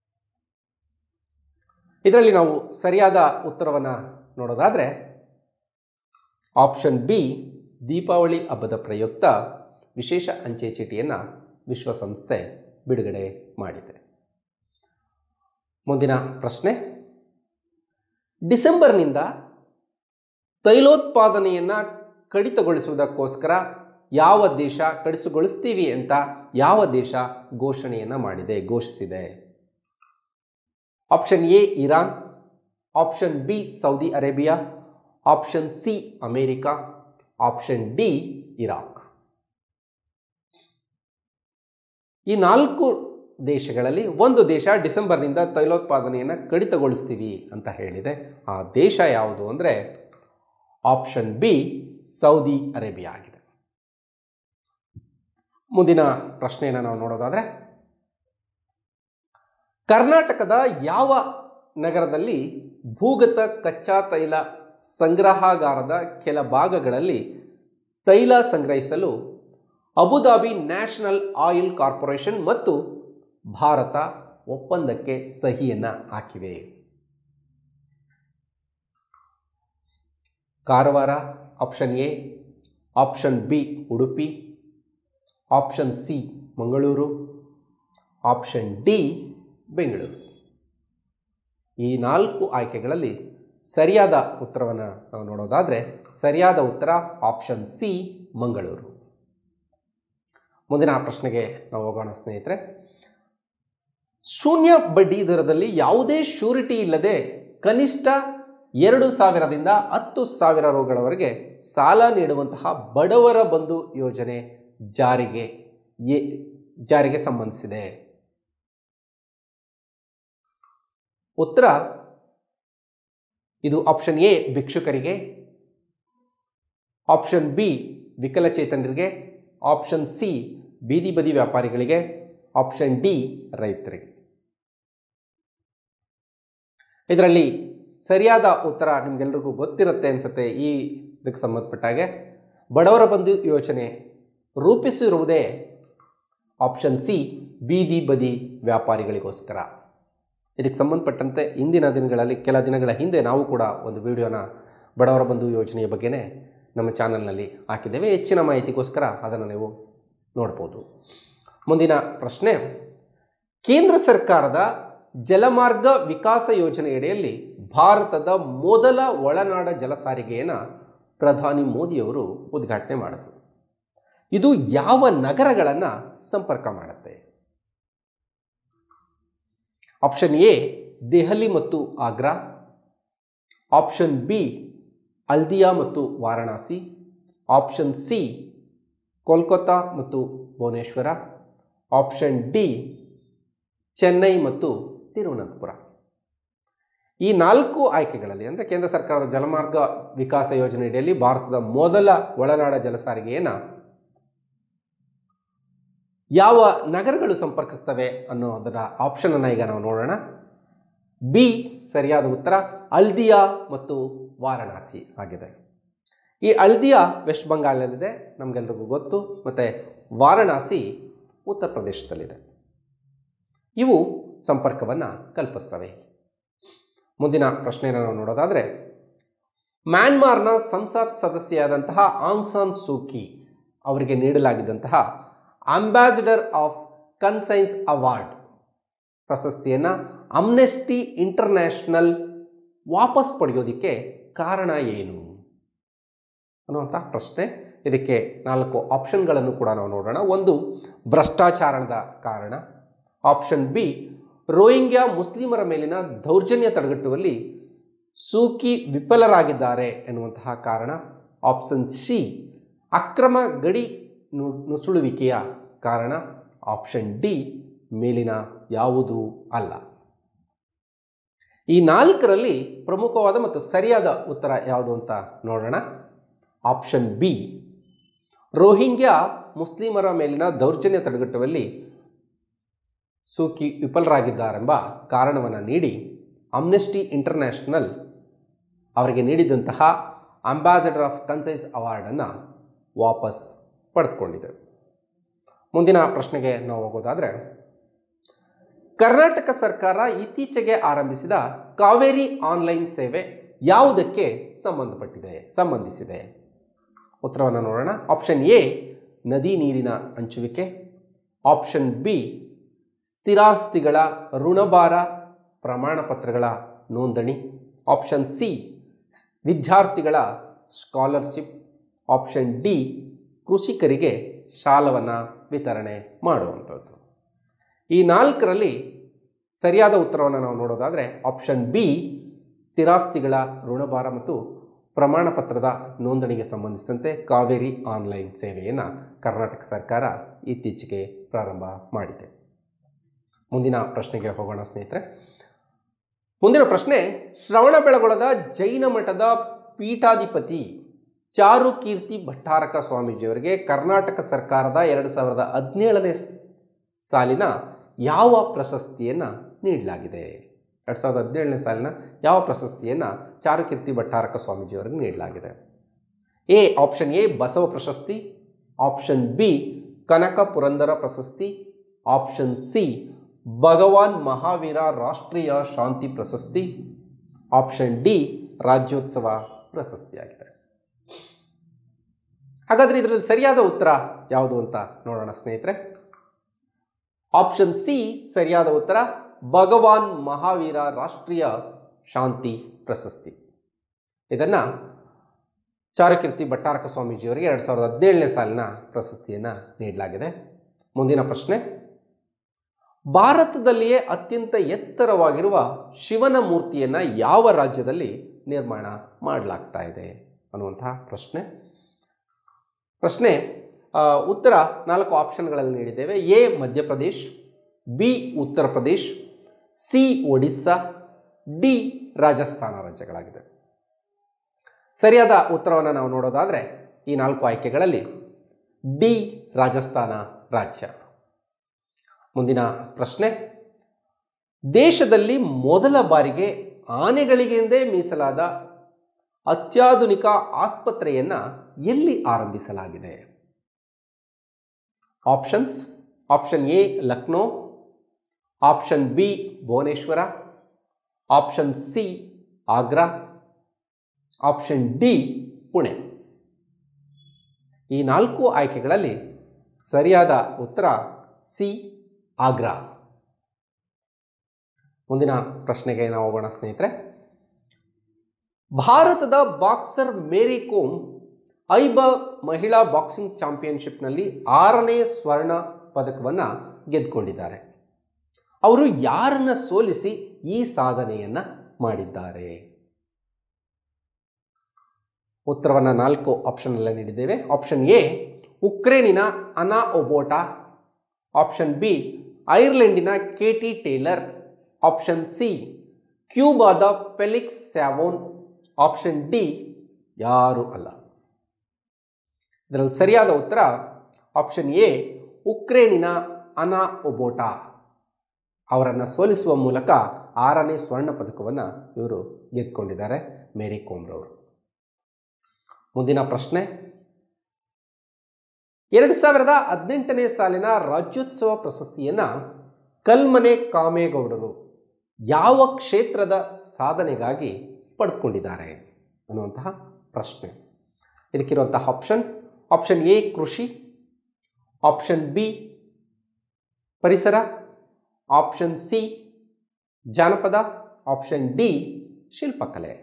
ಇದರಲ್ಲಿ ನಾವು ಸರಿಯಾದ ಉತ್ತರವನ್ನು ನೋಡೋದಾದರೆ ಆಪ್ಷನ್ ಬಿ ದೀಪಾವಳಿ ಹಬ್ಬದ ಪ್ರಯುಕ್ತ ವಿಶೇಷ ಅಂಚೆ ಚೀಟಿಯನ್ನು ವಿಶ್ವಸಂಸ್ಥೆ ಬಿಡುಗಡೆ ಮಾಡಿದೆ ಮುಂದಿನ ಪ್ರಶ್ನೆ ಡಿಸೆಂಬರ್ನಿಂದ ತೈಲೋತ್ಪಾದನೆಯನ್ನು ಕಡಿತಗೊಳಿಸುವುದಕ್ಕೋಸ್ಕರ ಯಾವ ದೇಶ ಕಡಿತಗೊಳಿಸ್ತೀವಿ ಅಂತ ಯಾವ ದೇಶ ಘೋಷಣೆಯನ್ನು ಮಾಡಿದೆ ಘೋಷಿಸಿದೆ option A Iran option B Saudi Arabia option C America option D Iraq ಈ ನಾಲ್ಕು ದೇಶಗಳಲ್ಲಿ ಒಂದು ದೇಶ ಡಿಸೆಂಬರ್ನಿಂದ ತೈಲೋತ್ಪಾದನೆಯನ್ನು ಕಡಿತಗೊಳಿಸ್ತೀವಿ ಅಂತ ಹೇಳಿದೆ ಆ ದೇಶ ಯಾವುದು ಅಂದರೆ ಆಪ್ಷನ್ ಬಿ ಸೌದಿ ಅರೇಬಿಯಾ ಆಗಿದೆ ಮುಂದಿನ ಪ್ರಶ್ನೆಯನ್ನು ನಾವು ನೋಡೋದಾದರೆ ಕರ್ನಾಟಕದ ಯಾವ ನಗರದಲ್ಲಿ ಭೂಗತ ಕಚ್ಚಾ ತೈಲ ಸಂಗ್ರಹಾಗಾರದ ಕೆಲ ಭಾಗಗಳಲ್ಲಿ ತೈಲ ಸಂಗ್ರಹಿಸಲು ಅಬುದಾಬಿ ನ್ಯಾಷನಲ್ ಆಯಿಲ್ ಕಾರ್ಪೊರೇಷನ್ ಮತ್ತು ಭಾರತ ಒಪ್ಪಂದಕ್ಕೆ ಸಹಿಯನ್ನು ಹಾಕಿವೆ Karwar option A option B Udupi option C Mangaluru option D Bengaluru ಈ ನಾಲ್ಕು ಆಯ್ಕೆಗಳಲ್ಲಿ ಸರಿಯಾದ ಉತ್ತರವನ್ನು ನಾವು ನೋಡೋದಾದರೆ ಸರಿಯಾದ ಉತ್ತರ ಆಪ್ಷನ್ ಸಿ ಮಂಗಳೂರು ಮುಂದಿನ ಪ್ರಶ್ನೆಗೆ ನಾವು ಹೋಗೋಣ ಸ್ನೇಹಿತರೆ ಶೂನ್ಯ ಬಡ್ಡಿ ದರದಲ್ಲಿ ಯಾವುದೇ ಶ್ಯೂರಿಟಿ ಇಲ್ಲದೆ ಕನಿಷ್ಠ ಎರಡು ಸಾವಿರದಿಂದ ಹತ್ತು ಸಾವಿರ ರುಗಳವರೆಗೆ ಸಾಲ ನೀಡುವಂತಹ ಬಡವರ ಬಂಧು ಯೋಜನೆ ಜಾರಿಗೆ ಎ- ಜಾರಿಗೆ ಸಂಬಂಧಿಸಿದೆ ಉತ್ತರ ಇದು ಆಪ್ಷನ್ ಎ ಭಿಕ್ಷುಕರಿಗೆ ಆಪ್ಷನ್ ಬಿ ವಿಕಲಚೇತನರಿಗೆ ಆಪ್ಷನ್ ಸಿ ಬೀದಿ ಬದಿ ವ್ಯಾಪಾರಿಗಳಿಗೆ ಆಪ್ಷನ್ ಡಿ ರೈತರಿಗೆ ಇದರಲ್ಲಿ ಸರಿಯಾದ ಉತ್ತರ ನಿಮಗೆಲ್ರಿಗೂ ಗೊತ್ತಿರುತ್ತೆ ಅನಿಸುತ್ತೆ ಈ ಇದಕ್ಕೆ ಸಂಬಂಧಪಟ್ಟಾಗೆ ಬಡವರ ಬಂಧು ಯೋಜನೆ ರೂಪಿಸಿರುವುದೇ ಆಪ್ಷನ್ ಸಿ ಬೀದಿ ಬದಿ ವ್ಯಾಪಾರಿಗಳಿಗೋಸ್ಕರ ಇದಕ್ಕೆ ಸಂಬಂಧಪಟ್ಟಂತೆ ಇಂದಿನ ದಿನಗಳಲ್ಲಿ ಕೆಲ ದಿನಗಳ ಹಿಂದೆ ನಾವು ಕೂಡ ಒಂದು ವಿಡಿಯೋನ ಬಡವರ ಬಂಧು ಯೋಜನೆಯ ಬಗ್ಗೆನೇ ನಮ್ಮ ಚಾನಲ್ನಲ್ಲಿ ಹಾಕಿದ್ದೇವೆ ಹೆಚ್ಚಿನ ಮಾಹಿತಿಗೋಸ್ಕರ ಅದನ್ನು ನೀವು ನೋಡ್ಬೋದು ಮುಂದಿನ ಪ್ರಶ್ನೆ ಕೇಂದ್ರ ಸರ್ಕಾರದ ಜಲಮಾರ್ಗ ವಿಕಾಸ ಯೋಜನೆಯಡಿಯಲ್ಲಿ ಭಾರತದ ಮೊದಲ ಒಳನಾಡ ಜಲ ಸಾರಿಗೆಯನ್ನು ಪ್ರಧಾನಿ ಮೋದಿಯವರು ಉದ್ಘಾಟನೆ ಮಾಡಿದರು ಇದು ಯಾವ ನಗರಗಳನ್ನು ಸಂಪರ್ಕ ಮಾಡುತ್ತೆ ಆಪ್ಷನ್ ಎ ದೆಹಲಿ ಮತ್ತು ಆಗ್ರಾ ಆಪ್ಷನ್ ಬಿ ಹಲ್ದಿಯಾ ಮತ್ತು ವಾರಣಾಸಿ ಆಪ್ಷನ್ ಸಿ ಕೋಲ್ಕತ್ತಾ ಮತ್ತು ಭುವನೇಶ್ವರ ಆಪ್ಷನ್ ಡಿ ಚೆನ್ನೈ ಮತ್ತು ತಿರುವನಂತಪುರ ಈ ನಾಲ್ಕು ಆಯ್ಕೆಗಳಲ್ಲಿ ಅಂದರೆ ಕೇಂದ್ರ ಸರ್ಕಾರದ ಜಲಮಾರ್ಗ ವಿಕಾಸ ಯೋಜನೆಯಡಿಯಲ್ಲಿ ಭಾರತದ ಮೊದಲ ಒಳನಾಡ ಜಲ ಸಾರಿಗೆಯನ್ನು ಯಾವ ನಗರಗಳು ಸಂಪರ್ಕಿಸ್ತವೆ ಅನ್ನೋದರ ಆಪ್ಷನನ್ನು ಈಗ ನಾವು ನೋಡೋಣ ಬಿ ಸರಿಯಾದ ಉತ್ತರ ಹಲ್ದಿಯಾ ಮತ್ತು ವಾರಣಾಸಿ ಆಗಿದೆ ಈ ಹಲ್ದಿಯಾ ವೆಸ್ಟ್ ಬಂಗಾಳದಲ್ಲಿದೆ ನಮಗೆಲ್ರಿಗೂ ಗೊತ್ತು ಮತ್ತು ವಾರಣಾಸಿ ಉತ್ತರ ಪ್ರದೇಶದಲ್ಲಿದೆ ಇವು ಸಂಪರ್ಕವನ್ನು ಕಲ್ಪಿಸ್ತವೆ ಮುಂದಿನ ಪ್ರಶ್ನೆಯನ್ನು ನಾವು ನೋಡೋದಾದರೆ ಮ್ಯಾನ್ಮಾರ್ನ ಸಂಸತ್ ಸದಸ್ಯೆಯಾದಂತಹ ಆಂಗ್ ಸಾನ್ ಸೂಕಿ ಅವರಿಗೆ ನೀಡಲಾಗಿದ್ದಂತಹ ಅಂಬಾಸಿಡರ್ ಆಫ್ ಕನ್ಸೈನ್ಸ್ ಅವಾರ್ಡ್ ಪ್ರಶಸ್ತಿಯನ್ನು ಅಮ್ನೆಸ್ಟಿ ಇಂಟರ್ನ್ಯಾಷನಲ್ ವಾಪಸ್ ಪಡೆಯೋದಕ್ಕೆ ಕಾರಣ ಏನು ಅನ್ನುವಂಥ ಪ್ರಶ್ನೆ ಇದಕ್ಕೆ ನಾಲ್ಕು ಆಪ್ಷನ್ಗಳನ್ನು ಕೂಡ ನಾವು ನೋಡೋಣ ಒಂದು ಭ್ರಷ್ಟಾಚಾರದ ಕಾರಣ ಆಪ್ಷನ್ ಬಿ ರೋಹಿಂಗ್ಯಾ ಮುಸ್ಲಿಮರ ಮೇಲಿನ ದೌರ್ಜನ್ಯ ತಡೆಗಟ್ಟುವಲ್ಲಿ ಸೂಕಿ ವಿಫಲರಾಗಿದ್ದಾರೆ ಎನ್ನುವಂತಹ ಕಾರಣ ಆಪ್ಷನ್ ಸಿ ಅಕ್ರಮ ಗಡಿ ನು- ನುಸುಳುವಿಕೆಯ ಕಾರಣ ಆಪ್ಷನ್ ಡಿ ಮೇಲಿನ ಯಾವುದೂ ಅಲ್ಲ ಈ ನಾಲ್ಕರಲ್ಲಿ ಪ್ರಮುಖವಾದ ಮತ್ತು ಸರಿಯಾದ ಉತ್ತರ ಯಾವುದು ಅಂತ ನೋಡೋಣ ಆಪ್ಷನ್ ಬಿ ರೋಹಿಂಗ್ಯಾ ಮುಸ್ಲಿಮರ ಮೇಲಿನ ದೌರ್ಜನ್ಯ ತಡೆಗಟ್ಟುವಲ್ಲಿ ಸೂಕಿ ವಿಫಲರಾಗಿದ್ದಾರೆಂಬ ಕಾರಣವನ್ನು ನೀಡಿ ಅಮ್ನೆಸ್ಟಿ ಇಂಟರ್ನ್ಯಾಷನಲ್ ಅವರಿಗೆ ನೀಡಿದಂತಹ ಅಂಬಾಸಡರ್ ಆಫ್ ಕನ್ಸೈನ್ಸ್ ಅವಾರ್ಡನ್ನು ವಾಪಸ್ ಪಡೆದುಕೊಂಡಿದೆ ಮುಂದಿನ ಪ್ರಶ್ನೆಗೆ ನಾವು ಹೋಗೋದಾದರೆ ಕರ್ನಾಟಕ ಸರ್ಕಾರ ಇತ್ತೀಚೆಗೆ ಆರಂಭಿಸಿದ ಕಾವೇರಿ ಆನ್ಲೈನ್ ಸೇವೆ ಯಾವುದಕ್ಕೆ ಸಂಬಂಧಪಟ್ಟಿದೆ ಸಂಬಂಧಿಸಿದೆ ಉತ್ತರವನ್ನು ನೋಡೋಣ ಆಪ್ಷನ್ ಎ ನದಿ ನೀರಿನ ಹಂಚುವಿಕೆ ಆಪ್ಷನ್ ಬಿ ಸ್ಥಿರಾಸ್ತಿಗಳ ಋಣಭಾರ ಪ್ರಮಾಣ ಪತ್ರಗಳ ನೋಂದಣಿ ಆಪ್ಷನ್ ಸಿ ವಿದ್ಯಾರ್ಥಿಗಳ ಸ್ಕಾಲರ್ಶಿಪ್ ಆಪ್ಷನ್ ಡಿ ಕೃಷಿಕರಿಗೆ ಸಾಲವನ್ನು ವಿತರಣೆ ಮಾಡುವಂಥದ್ದು ಈ ನಾಲ್ಕರಲ್ಲಿ ಸರಿಯಾದ ಉತ್ತರವನ್ನು ನಾವು ನೋಡೋದಾದರೆ ಆಪ್ಷನ್ ಬಿ ಸ್ಥಿರಾಸ್ತಿಗಳ ಋಣಭಾರ ಮತ್ತು ಪ್ರಮಾಣ ಪತ್ರದ ನೋಂದಣಿಗೆ ಸಂಬಂಧಿಸಿದಂತೆ ಕಾವೇರಿ ಆನ್ಲೈನ್ ಸೇವೆಯನ್ನು ಕರ್ನಾಟಕ ಸರ್ಕಾರ ಇತ್ತೀಚೆಗೆ ಪ್ರಾರಂಭ ಮಾಡಿದೆ ಮುಂದಿನ ಪ್ರಶ್ನೆಗೆ ಹೋಗೋಣ ಸ್ನೇಹಿತರೆ ಮುಂದಿನ ಪ್ರಶ್ನೆ ಶ್ರವಣಬೆಳಗೊಳದ ಜೈನ ಮಠದ ಪೀಠಾಧಿಪತಿ ಚಾರು ಕೀರ್ತಿ ಭಟ್ಟಾರಕ ಸ್ವಾಮೀಜಿಯವರಿಗೆ ಕರ್ನಾಟಕ ಸರ್ಕಾರದ ಎರಡು ಸಾವಿರದ ಹದಿನೇಳನೇ ಸಾಲಿನ ಯಾವ ಪ್ರಶಸ್ತಿಯನ್ನು ನೀಡಲಾಗಿದೆ ಎರಡು ಸಾವಿರದ ಹದಿನೇಳನೇ ಸಾಲಿನ ಯಾವ ಪ್ರಶಸ್ತಿಯನ್ನು ಚಾರುಕೀರ್ತಿ ಭಟ್ಟಾರಕ ಸ್ವಾಮೀಜಿಯವರಿಗೆ ನೀಡಲಾಗಿದೆ ಎ ಆಪ್ಷನ್ ಎ ಬಸವ ಪ್ರಶಸ್ತಿ ಆಪ್ಷನ್ ಬಿ ಕನಕ ಪುರಂದರ ಪ್ರಶಸ್ತಿ ಆಪ್ಷನ್ ಸಿ ಭಗವಾನ್ ಮಹಾವೀರ ರಾಷ್ಟ್ರೀಯ ಶಾಂತಿ ಪ್ರಶಸ್ತಿ ಆಪ್ಷನ್ ಡಿ ರಾಜ್ಯೋತ್ಸವ ಪ್ರಶಸ್ತಿಯಾಗಿದೆ ಹಾಗಾದರೆ ಇದರಲ್ಲಿ ಸರಿಯಾದ ಉತ್ತರ ಯಾವುದು ಅಂತ ನೋಡೋಣ ಸ್ನೇಹಿತರೆ ಆಪ್ಷನ್ ಸಿ ಸರಿಯಾದ ಉತ್ತರ ಭಗವಾನ್ ಮಹಾವೀರ ರಾಷ್ಟ್ರೀಯ ಶಾಂತಿ ಪ್ರಶಸ್ತಿ ಇದನ್ನು ಚಾರುಕೀರ್ತಿ ಭಟ್ಟಾರಕ ಸ್ವಾಮೀಜಿಯವರಿಗೆ ಎರಡು ಸಾವಿರದ ಹದಿನೇಳನೇ ಸಾಲಿನ ಪ್ರಶಸ್ತಿಯನ್ನು ನೀಡಲಾಗಿದೆ ಮುಂದಿನ ಪ್ರಶ್ನೆ ಭಾರತದಲ್ಲಿಯೇ ಅತ್ಯಂತ ಎತ್ತರವಾಗಿರುವ ಶಿವನ ಮೂರ್ತಿಯನ್ನು ಯಾವ ರಾಜ್ಯದಲ್ಲಿ ನಿರ್ಮಾಣ ಮಾಡಲಾಗ್ತಾ ಇದೆ ಅನ್ನುವಂತಹ ಪ್ರಶ್ನೆ ಪ್ರಶ್ನೆ ಆ, ಉತ್ತರ ನಾಲ್ಕು ಆಪ್ಷನ್ಗಳಲ್ಲಿ ನೀಡಿದ್ದೇವೆ A Madhya Pradesh B Uttar Pradesh C Odisha D Rajasthan ರಾಜ್ಯಗಳಾಗಿದೆ ಸರಿಯಾದ ಉತ್ತರವನ್ನು ನಾವು ನೋಡೋದಾದರೆ ಈ ನಾಲ್ಕು ಆಯ್ಕೆಗಳಲ್ಲಿ ಡಿ ರಾಜಸ್ಥಾನ ರಾಜ್ಯ ಮುಂದಿನ ಪ್ರಶ್ನೆ ದೇಶದಲ್ಲಿ ಮೊದಲ ಬಾರಿಗೆ ಆನೆಗಳಿಗೆಂದೇ ಮೀಸಲಾದ ಅತ್ಯಾಧುನಿಕ ಆಸ್ಪತ್ರೆಯನ್ನು ಎಲ್ಲಿ ಆರಂಭಿಸಲಾಗಿದೆ options option A Lucknow option B Bhubaneswar option C Agra option D Pune ಈ ನಾಲ್ಕು ಆಯ್ಕೆಗಳಲ್ಲಿ ಸರಿಯಾದ ಉತ್ತರ ಸಿ ಆಗ್ರಾ ಮುಂದಿನ ಪ್ರಶ್ನೆಗೆ ನಾವು ಹೋಗೋಣ ಸ್ನೇಹಿತರೆ ಭಾರತದ ಬಾಕ್ಸರ್ ಮೇರಿ ಕೋಮ್ ಐಬ ಮಹಿಳಾ ಬಾಕ್ಸಿಂಗ್ ಚಾಂಪಿಯನ್ಶಿಪ್ನಲ್ಲಿ ಆರನೇ ಸ್ವರ್ಣ ಪದಕವನ್ನು ಗೆದ್ದುಕೊಂಡಿದ್ದಾರೆ ಅವರು ಯಾರನ್ನ ಸೋಲಿಸಿ ಈ ಸಾಧನೆಯನ್ನು ಮಾಡಿದ್ದಾರೆ ಉತ್ತರವನ್ನು ನಾಲ್ಕು ಆಪ್ಷನ್ನಲ್ಲಿ ನೀಡಿದ್ದೇವೆ ಆಪ್ಷನ್ ಎ ಉಕ್ರೇನಿನ ಅನಾ ಒಬೋಟಾ ಆಪ್ಷನ್ ಬಿ ಐರ್ಲೆಂಡಿನ K T Taylor option C ಕ್ಯೂಬಾದ ಪೆಲಿಕ್ಸ್ ಸ್ಯಾವೋನ್ ಆಪ್ಷನ್ ಡಿ ಯಾರೂ ಅಲ್ಲ ಇದರಲ್ಲಿ ಸರಿಯಾದ ಉತ್ತರ ಆಪ್ಷನ್ ಎ ಉಕ್ರೇನಿನ ಅನಾ ಒಬೋಟಾ ಅವರನ್ನು ಸೋಲಿಸುವ ಮೂಲಕ ಆರನೇ ಸ್ವರ್ಣ ಪದಕವನ್ನು ಇವರು ಗೆದ್ದುಕೊಂಡಿದ್ದಾರೆ ಮೇರಿ ಕೋಮ್ರವರು ಮುಂದಿನ ಪ್ರಶ್ನೆ ಎರಡು ಸಾವಿರದ ಹದಿನೆಂಟನೇ ಸಾಲಿನ ರಾಜ್ಯೋತ್ಸವ ಪ್ರಶಸ್ತಿಯನ್ನು ಕಲ್ಮನೆ ಕಾಮೇಗೌಡರು ಯಾವ ಕ್ಷೇತ್ರದ ಸಾಧನೆಗಾಗಿ ಪಡೆದುಕೊಂಡಿದ್ದಾರೆ ಅನ್ನುವಂತಹ ಪ್ರಶ್ನೆ ಇದಕ್ಕಿರುವಂತಹ ಆಪ್ಷನ್ ಆಪ್ಷನ್ ಎ ಕೃಷಿ ಆಪ್ಷನ್ ಬಿ ಪರಿಸರ ಆಪ್ಷನ್ ಸಿ ಜಾನಪದ ಆಪ್ಷನ್ ಡಿ ಶಿಲ್ಪಕಲೆ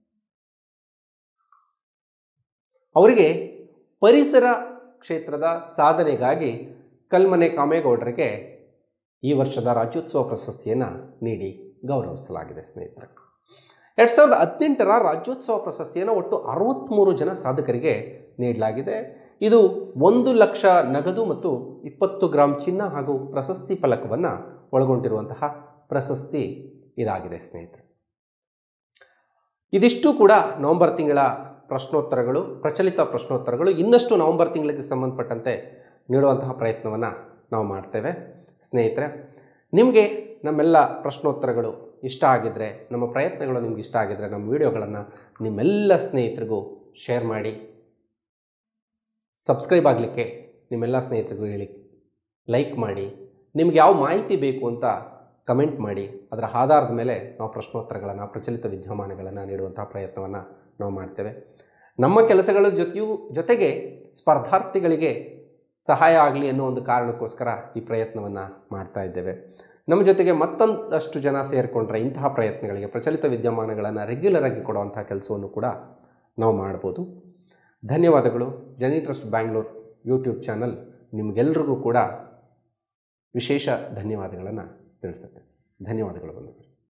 ಅವರಿಗೆ ಪರಿಸರ ಕ್ಷೇತ್ರದ ಸಾಧನೆಗಾಗಿ ಕಲ್ಮನೆ ಕಾಮೇಗೌಡರಿಗೆ ಈ ವರ್ಷದ ರಾಜ್ಯೋತ್ಸವ ಪ್ರಶಸ್ತಿಯನ್ನು ನೀಡಿ ಗೌರವಿಸಲಾಗಿದೆ ಸ್ನೇಹಿತರೆ ಎರಡು ಸಾವಿರದ ಹದಿನೆಂಟರ ರಾಜ್ಯೋತ್ಸವ ಪ್ರಶಸ್ತಿಯನ್ನು ಒಟ್ಟು ಅರವತ್ತ್ಮೂರು ಜನ ಸಾಧಕರಿಗೆ ನೀಡಲಾಗಿದೆ ಇದು ಒಂದು ಲಕ್ಷ ನಗದು ಮತ್ತು ಇಪ್ಪತ್ತು ಗ್ರಾಂ ಚಿನ್ನ ಹಾಗೂ ಪ್ರಶಸ್ತಿ ಫಲಕವನ್ನು ಒಳಗೊಂಡಿರುವಂತಹ ಪ್ರಶಸ್ತಿ ಇದಾಗಿದೆ ಸ್ನೇಹಿತರೆ ಇದಿಷ್ಟು ಕೂಡ ನವೆಂಬರ್ ತಿಂಗಳ ಪ್ರಶ್ನೋತ್ತರಗಳು ಪ್ರಚಲಿತ ಪ್ರಶ್ನೋತ್ತರಗಳು ಇನ್ನಷ್ಟು ನವೆಂಬರ್ ತಿಂಗಳಿಗೆ ಸಂಬಂಧಪಟ್ಟಂತೆ ನೀಡುವಂತಹ ಪ್ರಯತ್ನವನ್ನು ನಾವು ಮಾಡ್ತೇವೆ ಸ್ನೇಹಿತರೆ ನಿಮಗೆ ನಮ್ಮೆಲ್ಲ ಪ್ರಶ್ನೋತ್ತರಗಳು ಇಷ್ಟ ಆಗಿದ್ದರೆ ನಮ್ಮ ಪ್ರಯತ್ನಗಳು ನಿಮ್ಗೆ ಇಷ್ಟ ಆಗಿದ್ದರೆ ನಮ್ಮ ವಿಡಿಯೋಗಳನ್ನು ನಿಮ್ಮೆಲ್ಲ ಸ್ನೇಹಿತರಿಗೂ ಶೇರ್ ಮಾಡಿ ಸಬ್ಸ್ಕ್ರೈಬ್ ಆಗಲಿಕ್ಕೆ ನಿಮ್ಮೆಲ್ಲ ಸ್ನೇಹಿತರಿಗೂ ಹೇಳಿ ಲೈಕ್ ಮಾಡಿ ನಿಮ್ಗೆ ಯಾವ ಮಾಹಿತಿ ಬೇಕು ಅಂತ ಕಮೆಂಟ್ ಮಾಡಿ ಅದರ ಆಧಾರದ ಮೇಲೆ ನಾವು ಪ್ರಶ್ನೋತ್ತರಗಳನ್ನು ಪ್ರಚಲಿತ ವಿದ್ಯಮಾನಗಳನ್ನು ನೀಡುವಂತಹ ಪ್ರಯತ್ನವನ್ನು ನಾವು ಮಾಡ್ತೇವೆ ನಮ್ಮ ಕೆಲಸಗಳ ಜೊತೆಯೂ ಜೊತೆಗೆ ಸ್ಪರ್ಧಾರ್ಥಿಗಳಿಗೆ ಸಹಾಯ ಆಗಲಿ ಅನ್ನೋ ಒಂದು ಕಾರಣಕ್ಕೋಸ್ಕರ ಈ ಪ್ರಯತ್ನವನ್ನು ಮಾಡ್ತಾ ಇದ್ದೇವೆ ನಮ್ಮ ಜೊತೆಗೆ ಮತ್ತೊಂದಷ್ಟು ಜನ ಸೇರಿಕೊಂಡ್ರೆ ಇಂತಹ ಪ್ರಯತ್ನಗಳಿಗೆ ಪ್ರಚಲಿತ ವಿದ್ಯಮಾನಗಳನ್ನು ರೆಗ್ಯುಲರ್ ಆಗಿ ಕೊಡುವಂಥ ಕೆಲಸವನ್ನು ಕೂಡ ನಾವು ಮಾಡ್ಬೋದು ಧನ್ಯವಾದಗಳು ಜನಿ ಟ್ರಸ್ಟ್ ಬ್ಯಾಂಗ್ಳೂರ್ ಯೂಟ್ಯೂಬ್ ಚಾನಲ್ ನಿಮಗೆಲ್ರಿಗೂ ಕೂಡ ವಿಶೇಷ ಧನ್ಯವಾದಗಳನ್ನು ತಿಳಿಸುತ್ತೆ ಧನ್ಯವಾದಗಳು ಬಂಧುಗಳು